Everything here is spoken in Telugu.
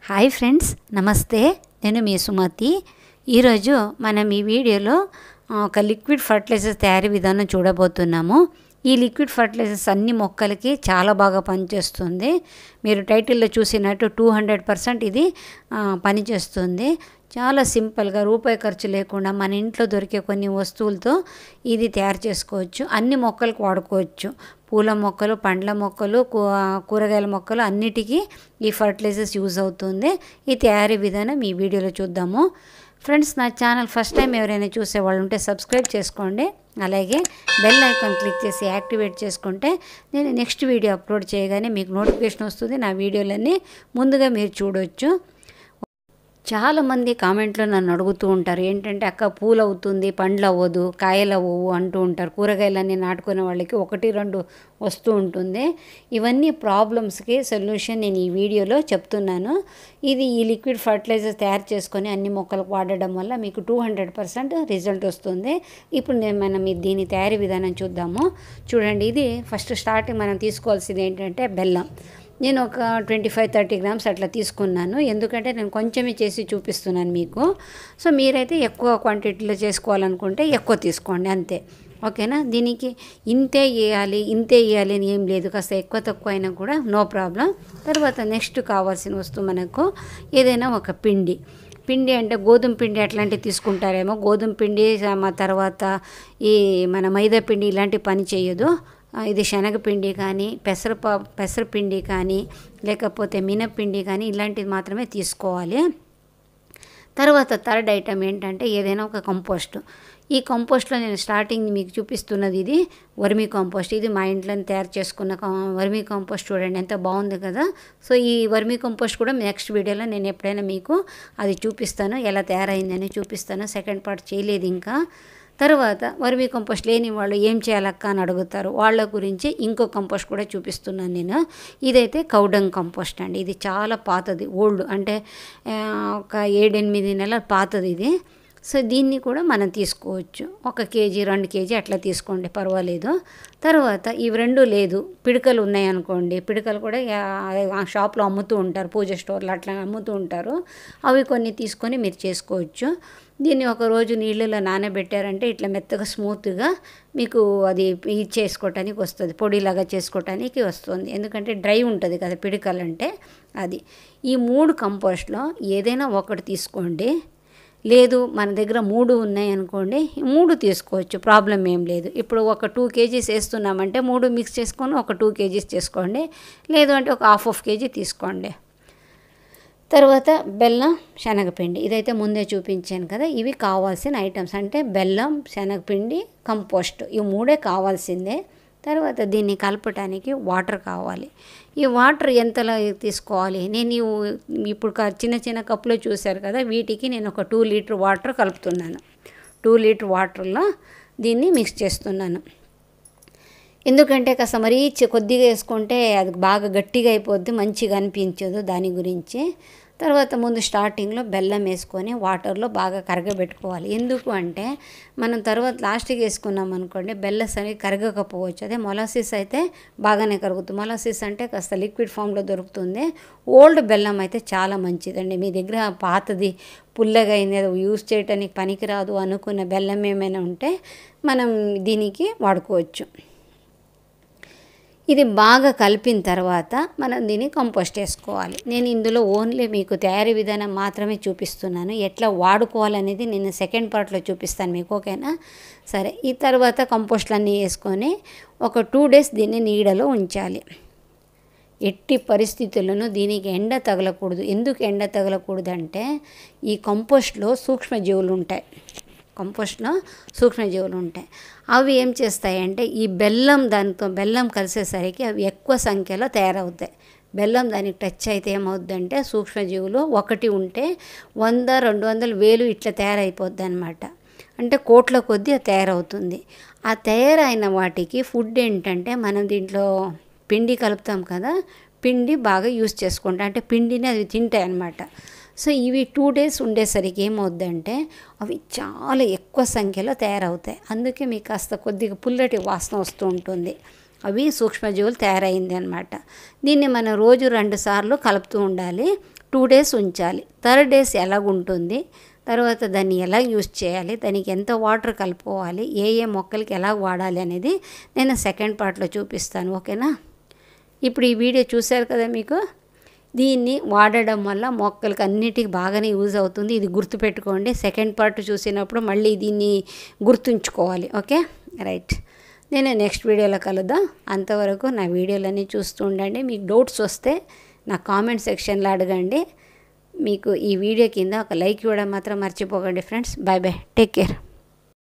హాయ్ ఫ్రెండ్స్ నమస్తే నేను మీ సుమతి ఈరోజు మనం ఈ వీడియోలో ఆ, ఒక లిక్విడ్ ఫర్టిలైజర్ తయారీ విధానం చూడబోతున్నాము ఈ లిక్విడ్ ఫర్టిలైజర్స్ అన్ని మొక్కలకి చాలా బాగా పనిచేస్తుంది మీరు టైటిల్లో చూసినట్టు టూ హండ్రెడ్ పర్సెంట్ ఇది ఆ, పనిచేస్తుంది చాలా సింపుల్గా రూపాయి ఖర్చు లేకుండా మన ఇంట్లో దొరికే కొన్ని వస్తువులతో ఇది తయారు చేసుకోవచ్చు అన్ని మొక్కలకు వాడుకోవచ్చు పూల మొక్కలు పండ్ల మొక్కలు కూ- కూరగాయల మొక్కలు అన్నిటికీ ఈ ఫర్టిలైజర్స్ యూజ్ అవుతుంది ఈ తయారీ విధానం ఈ వీడియోలో చూద్దాము ఫ్రెండ్స్ నా ఛానల్ ఫస్ట్ టైం ఎవరైనా చూసే వాళ్ళు ఉంటే సబ్స్క్రైబ్ చేసుకోండి అలాగే బెల్ ఐకాన్ క్లిక్ చేసి యాక్టివేట్ చేసుకుంటే నేను నెక్స్ట్ వీడియో అప్లోడ్ చేయగానే మీకు నోటిఫికేషన్ వస్తుంది నా వీడియోలన్నీ ముందుగా మీరు చూడొచ్చు చాలామంది కామెంట్లో నన్ను అడుగుతూ ఉంటారు ఏంటంటే అక్క పూలు అవుతుంది పండ్లు అవ్వదు కాయలు అవ్వవు అంటూ ఉంటారు కూరగాయలన్నీ నాటుకునే వాళ్ళకి ఒకటి రెండు వస్తూ ఉంటుంది ఇవన్నీ ప్రాబ్లమ్స్కి సొల్యూషన్ నేను ఈ వీడియోలో చెప్తున్నాను ఇది ఈ లిక్విడ్ ఫర్టిలైజర్ తయారు చేసుకొని అన్ని మొక్కలకు వాడడం వల్ల మీకు టూ హండ్రెడ్ పర్సెంట్ రిజల్ట్ వస్తుంది ఇప్పుడు నేను మనం ఈ దీని తయారీ విధానం చూద్దాము చూడండి ఇది ఫస్ట్ స్టార్టింగ్ మనం తీసుకోవాల్సింది ఏంటంటే బెల్లం నేను ఒక ట్వంటీ ఫైవ్ థర్టీ గ్రామ్స్ అట్లా తీసుకున్నాను ఎందుకంటే నేను కొంచెమే చేసి చూపిస్తున్నాను మీకు సో మీరైతే ఎక్కువ క్వాంటిటీలో చేసుకోవాలనుకుంటే ఎక్కువ తీసుకోండి అంతే ఓకేనా దీనికి ఇంతే వేయాలి ఇంతే వేయాలి అని ఏం లేదు కాస్త ఎక్కువ తక్కువ అయినా కూడా నో ప్రాబ్లం తర్వాత నెక్స్ట్ కావాల్సిన వస్తువు మనకు ఏదైనా ఒక పిండి పిండి అంటే గోధుమ పిండి అట్లాంటివి తీసుకుంటారేమో గోధుమ పిండి ఆ తర్వాత ఈ మన మైదా పిండి ఇలాంటి పని చేయదు ఆ, ఇది శనగపిండి కానీ పెసరప పెసరపిండి కానీ లేకపోతే మినపిండి కానీ ఇలాంటివి మాత్రమే తీసుకోవాలి తర్వాత థర్డ్ ఐటమ్ ఏంటంటే ఏదైనా ఒక కంపోస్ట్ ఈ కంపోస్ట్లో నేను స్టార్టింగ్ మీకు చూపిస్తున్నది ఇది వర్మీ కాంపోస్ట్ ఇది మా ఇంట్లోనే తయారు చేసుకున్న కం- వర్మీ కాంపోస్ట్ చూడండి ఎంత బాగుంది కదా సో ఈ వర్మీ కాంపోస్ట్ కూడా నెక్స్ట్ వీడియోలో నేను ఎప్పుడైనా మీకు అది చూపిస్తాను ఎలా తయారైందని చూపిస్తాను సెకండ్ పార్ట్ చేయలేదు ఇంకా తర్వాత వర్మీ కంపోస్ట్ లేని వాళ్ళు ఏం చేయాలక్క అని అడుగుతారు వాళ్ళ గురించి ఇంకో కంపోస్ట్ కూడా చూపిస్తున్నాను నేను ఇదైతే కౌడంగ్ కంపోస్ట్ అండి ఇది చాలా పాతది ఓల్డ్ అంటే ఆ, ఒక ఏడెనిమిది నెలల పాతది ఇది సో దీన్ని కూడా మనం తీసుకోవచ్చు ఒక కేజీ రెండు కేజీ అట్లా తీసుకోండి పర్వాలేదు తర్వాత ఇవి రెండు లేదు పిడకలు ఉన్నాయనుకోండి పిడకలు కూడా ఆ- ఆ షాప్లో అమ్ముతూ ఉంటారు పూజ స్టోర్లో అట్లా అమ్ముతూ ఉంటారు అవి కొన్ని తీసుకొని మీరు చేసుకోవచ్చు దీన్ని ఒక రోజు నీళ్ళలో నానబెట్టారంటే ఇట్లా మెత్తగా స్మూత్గా మీకు అది ఇది చేసుకోవటానికి వస్తుంది పొడిలాగా చేసుకోవటానికి వస్తుంది ఎందుకంటే డ్రై ఉంటుంది కదా పిడకలు అంటే అది ఈ మూడు కంపోస్ట్లో ఏదైనా ఒకటి తీసుకోండి లేదు మన దగ్గర మూడు ఉన్నాయి అనుకోండి ఈ మూడు తీసుకోవచ్చు ప్రాబ్లం ఏం లేదు ఇప్పుడు ఒక టూ కేజీస్ వేస్తున్నామంటే మూడు మిక్స్ చేసుకొని ఒక టూ కేజీస్ చేసుకోండి లేదు అంటే ఒక హాఫ్ ఆఫ్ కేజీ తీసుకోండి తర్వాత బెల్లం శనగపిండి ఇదైతే ముందే చూపించాను కదా ఇవి కావాల్సిన ఐటమ్స్ అంటే బెల్లం శనగపిండి కంపోస్ట్ ఇవి మూడే కావాల్సిందే తర్వాత దీన్ని కలపటానికి వాటర్ కావాలి ఈ వాటర్ ఎంతలో తీసుకోవాలి నేను ఇవి ఇప్పుడు క- చిన్న చిన్న కప్పులో చూశారు కదా వీటికి నేను ఒక టూ లీటర్ వాటర్ కలుపుతున్నాను టూ లీటర్ వాటర్లో దీన్ని మిక్స్ చేస్తున్నాను ఎందుకంటే కాస్త మరీ చి- కొద్దిగా వేసుకుంటే అది బాగా గట్టిగా అయిపోద్ది మంచిగా అనిపించదు దాని గురించి తర్వాత ముందు స్టార్టింగ్లో బెల్లం వేసుకొని వాటర్లో బాగా కరగబెట్టుకోవాలి ఎందుకు అంటే మనం తర్వాత లాస్ట్కి వేసుకున్నాం అనుకోండి బెల్లస్ అనేవి కరగకపోవచ్చు అదే మొలాసిస్ అయితే బాగానే కరుగుతుంది మొలాసిస్ అంటే కాస్త లిక్విడ్ ఫామ్లో దొరుకుతుంది ఓల్డ్ బెల్లం అయితే చాలా మంచిదండి మీ దగ్గర పాతది పుల్లగా అయింది అది యూస్ చేయడానికి పనికిరాదు అనుకున్న బెల్లం ఏమైనా ఉంటే మనం దీనికి వాడుకోవచ్చు ఇది బాగా కలిపిన తర్వాత మనం దీన్ని కంపోస్ట్ వేసుకోవాలి నేను ఇందులో ఓన్లీ మీకు తయారీ విధానం మాత్రమే చూపిస్తున్నాను ఎట్లా వాడుకోవాలనేది నేను సెకండ్ పార్ట్లో చూపిస్తాను మీకు ఓకేనా సరే ఈ తర్వాత కంపోస్ట్లన్నీ వేసుకొని ఒక టూ డేస్ దీన్ని నీడలో ఉంచాలి ఎట్టి పరిస్థితుల్లోనూ దీనికి ఎండ తగలకూడదు ఎందుకు ఎండ తగలకూడదు అంటే ఈ కంపోస్ట్లో సూక్ష్మజీవులు ఉంటాయి కంపోస్ట్లో సూక్ష్మజీవులు ఉంటాయి అవి ఏం చేస్తాయంటే ఈ బెల్లం దానితో బెల్లం కలిసేసరికి అవి ఎక్కువ సంఖ్యలో తయారవుతాయి బెల్లం దానికి టచ్ అయితే ఏమవుద్దంటే సూక్ష్మజీవులు ఒకటి ఉంటే వంద రెండు వందలు వేలు ఇట్లా తయారైపోద్ది అనమాట అంటే కోట్ల కొద్దీ అది తయారవుతుంది ఆ తయారైన వాటికి ఫుడ్ ఏంటంటే మనం దీంట్లో పిండి కలుపుతాం కదా పిండి బాగా యూస్ చేసుకుంటాం అంటే పిండిని అవి తింటాయి అన్నమాట సో ఇవి టూ డేస్ ఉండేసరికి ఏమవుద్దంటే అవి చాలా ఎక్కువ సంఖ్యలో తయారవుతాయి అందుకే మీకు కాస్త కొద్దిగా పుల్లటి వాసన వస్తూ ఉంటుంది అవి సూక్ష్మజీవులు తయారైంది అనమాట దీన్ని మనం రోజు రెండు సార్లు కలుపుతూ ఉండాలి టూ డేస్ ఉంచాలి థర్డ్ డేస్ ఎలాగుంటుంది తర్వాత దాన్ని ఎలా యూస్ చేయాలి దానికి ఎంత వాటర్ కలుపుకోవాలి ఏ ఏ మొక్కలకి ఎలా వాడాలి అనేది నేను సెకండ్ పార్ట్లో చూపిస్తాను ఓకేనా ఇప్పుడు ఈ వీడియో చూశారు కదా మీకు దీన్ని వాడడం వల్ల మొక్కలకి అన్నిటికీ బాగానే యూజ్ అవుతుంది ఇది గుర్తుపెట్టుకోండి సెకండ్ పార్ట్ చూసినప్పుడు మళ్ళీ దీన్ని గుర్తుంచుకోవాలి ఓకే రైట్ నేను నెక్స్ట్ వీడియోలో కలుద్దాం అంతవరకు నా వీడియోలన్నీ చూస్తూ ఉండండి మీకు డౌట్స్ వస్తే నా కామెంట్ సెక్షన్లో అడగండి మీకు ఈ వీడియో కింద ఒక లైక్ ఇవ్వడం మాత్రం మర్చిపోకండి friends bye bye take care